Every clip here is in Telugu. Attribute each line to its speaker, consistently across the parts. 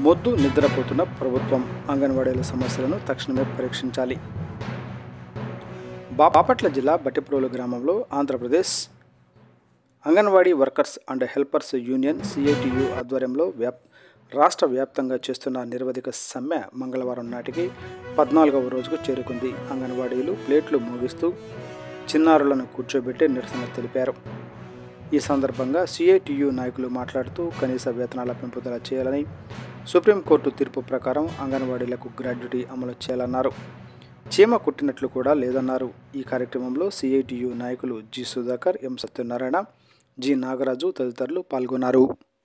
Speaker 1: మొద్దు నిద్రపోతున్న ప్రభుత్వం అంగన్వాడీల సమస్యలను తక్షణమే పరీక్షించాలి బా- బాపట్ల జిల్లా బట్టిప్రోలు గ్రామంలో Andhra Pradesh anganwadi workers and helpers union CITU ఆధ్వర్యంలో వ్యాప్ రాష్ట్ర వ్యాప్తంగా చేస్తున్న నిరవధిక సమ్మె మంగళవారం నాటికి పద్నాలుగవ రోజుకు చేరుకుంది అంగన్వాడీలు ప్లేట్లు మోగిస్తూ చిన్నారులను కూర్చోబెట్టి నిరసన తెలిపారు ఈ సందర్భంగా సిఐటియు నాయకులు మాట్లాడుతూ కనీస వేతనాల పెంపుదల చేయాలని సుప్రీంకోర్టు తీర్పు ప్రకారం అంగన్వాడీలకు గ్రాడ్యుటీ అమలు చేయాలన్నారు చీమ కుట్టినట్లు కూడా లేదన్నారు ఈ కార్యక్రమంలో సిఐటియు నాయకులు G Sudhakar M Satyanarayana G Nagaraju తదితరులు పాల్గొన్నారు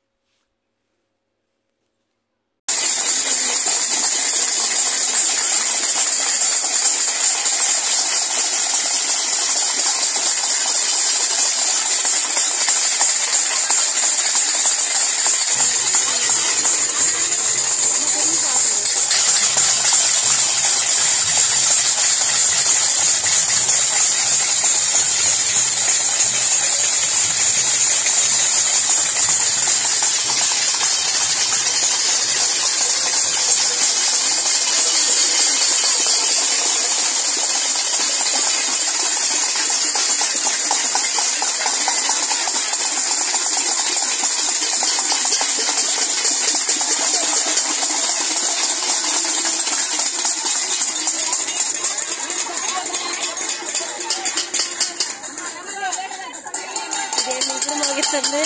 Speaker 2: దేన్ని ఇప్పుడు మోగిస్తుంది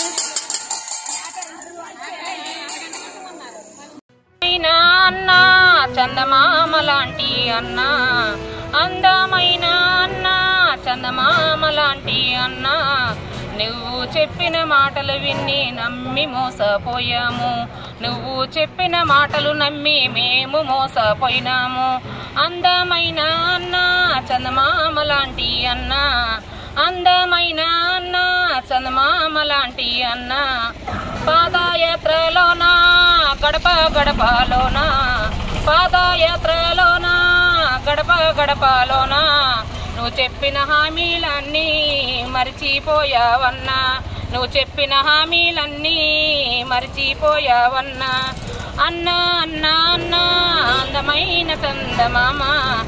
Speaker 3: అయినా అన్న చందమామ లాంటి అన్న అందమైన అన్న చందమామ లాంటి అన్న నువ్వు చెప్పిన మాటలు విని నమ్మి మోసపోయాము నువ్వు చెప్పిన మాటలు నమ్మి మేము మోసపోయినాము అందమైన అన్న చందమామ లాంటి అన్న అందమైన అన్న చందమామ లాంటి అన్న పాదయాత్రలోన గడప గడపలోన పాదయాత్రలోన గడప గడపలోన నువ్వు చెప్పిన హామీలన్నీ మరిచిపోయావన్నా నువ్వు చెప్పిన హామీలన్నీ మరిచిపోయావన్నా అన్న అన్న అన్న అందమైన చందమామ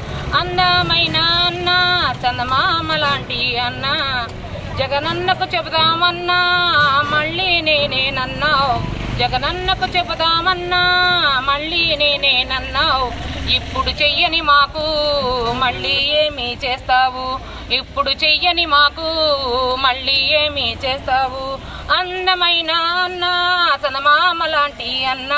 Speaker 3: అందమైన అన్న చందమామ లాంటి అన్న జగనన్నకు చెబుదామన్నా మళ్ళీ నేనేనన్నావు జగనన్నకు చెబుదామన్నా మళ్ళీ నేనేనన్నావు ఇప్పుడు చెయ్యని మాకు మళ్ళీ ఏమి చేస్తావు ఇప్పుడు చెయ్యని మాకు మళ్ళీ ఏమి చేస్తావు అందమైన అన్న చందమామ లాంటి అన్న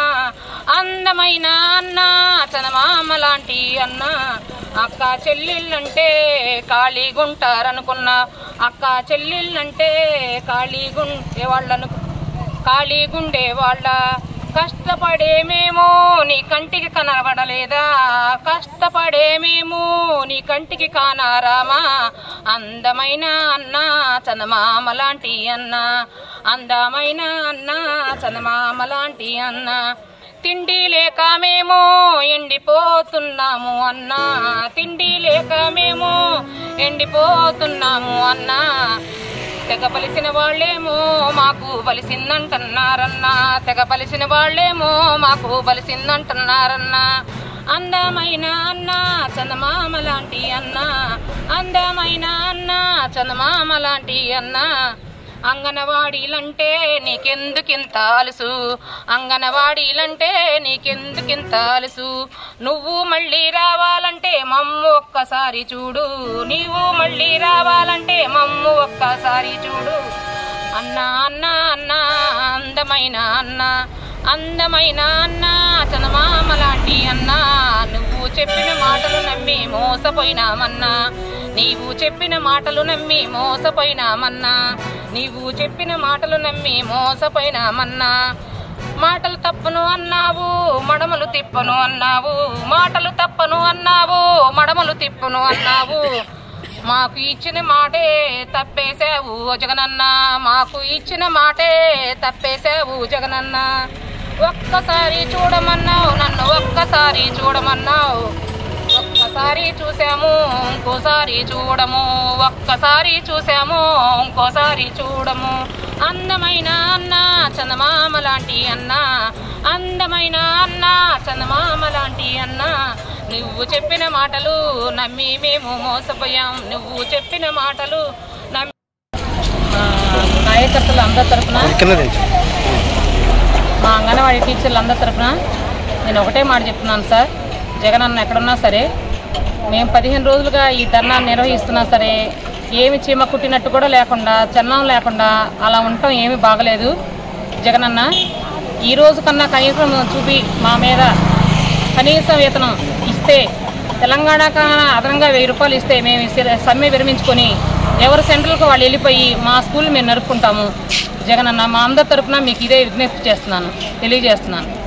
Speaker 3: అందమైన అన్న చందమామ లాంటి అన్న అక్క చెల్లెళ్ళంటే ఖాళీగుంటారనుకున్నా అక్క చెల్లెళ్ళంటే ఖాళీగుండే వాళ్ళను ఖాళీగుండే వాళ్ళ కష్టపడేమేమో నీ కంటికి కనబడలేదా కష్టపడేమేమో నీ కంటికి కానారామా అందమైన అన్న చందమామ లాంటి అన్న అందమైన అన్న చందమామ లాంటి అన్న తిండి లేక మేము ఎండిపోతున్నాము అన్నా తిండి లేక మేము ఎండిపోతున్నాము అన్నా తెగ పలిసిన వాళ్ళేమో మాకు బలిసిందంటున్నారన్నా తెగ పలిసిన వాళ్ళేమో మాకు బలిసిందంటున్నారన్నా అందమైన అన్న చందమామ లాంటి అన్న అందమైన అన్న చందమామ లాంటి అన్న అంగనవాడీలంటే నీకెందుకింత అలుసు అంగనవాడీలంటే నీకెందుకింత అలుసు నువ్వు మళ్ళీ రావాలంటే మమ్ము ఒక్కసారి చూడు నీవు మళ్ళీ రావాలంటే మమ్ము ఒక్కసారి చూడు అన్న అన్న అన్న అందమైన అన్న అందమైన అన్న చనమామ లాంటి అన్న నువ్వు చెప్పిన మాటలు నమ్మి మోసపోయినామన్నా నీవు చెప్పిన మాటలు నమ్మి మోసపోయినామన్నా నీవు చెప్పిన మాటలు నమ్మి మోసపోయినామన్నా మాటలు తప్పను అన్నావు మడమలు తిప్పను అన్నావు మాటలు తప్పను అన్నావు మడమలు తిప్పను అన్నావు మాకు ఇచ్చిన మాటే తప్పేశావు జగనన్న మాకు ఇచ్చిన మాటే తప్పేశావు జగనన్న ఒక్కసారి చూడమన్నావు నన్ను ఒక్కసారి చూడమన్నావు ఒక్కసారి ఒక్కసారి చూసాము ఇంకోసారి చూడము ఒక్కసారి చూసాము ఇంకోసారి చూడము అందమైన అన్న చందమామ లాంటి అన్న అందమైన అన్న చందమామ లాంటి అన్న నువ్వు చెప్పిన మాటలు నమ్మి మేము మోసపోయాం నువ్వు చెప్పిన మాటలు నమ్మి ఆ, కార్యకర్తలు అందరి తరఫున మా అంగన్వాడీ టీచర్లు అందరి తరఫున నేను ఒకటే మాట చెప్తున్నాను సార్ జగన్ అన్న ఎక్కడున్నా సరే మేము పదిహేను రోజులుగా ఈ ధర్నా నిర్వహిస్తున్నా సరే ఏమి చీమ కుట్టినట్టు కూడా లేకుండా చన్నం లేకుండా అలా ఉండటం ఏమీ బాగలేదు జగన్ అన్న ఈ రోజు కన్నా కనీసం చూపి మా మీద కనీస వేతనం ఇస్తే తెలంగాణ కన్నా అదనంగా వెయ్యి రూపాయలు ఇస్తే మేము ఈ సిర- సమ్మె విరమించుకొని ఎవరి సెంటర్లకు వాళ్ళు వెళ్ళిపోయి మా స్కూల్ మేము నరుపుకుంటాము జగన్ అన్న మా అందరి తరపున మీకు ఇదే విజ్ఞప్తి చేస్తున్నాను తెలియజేస్తున్నాను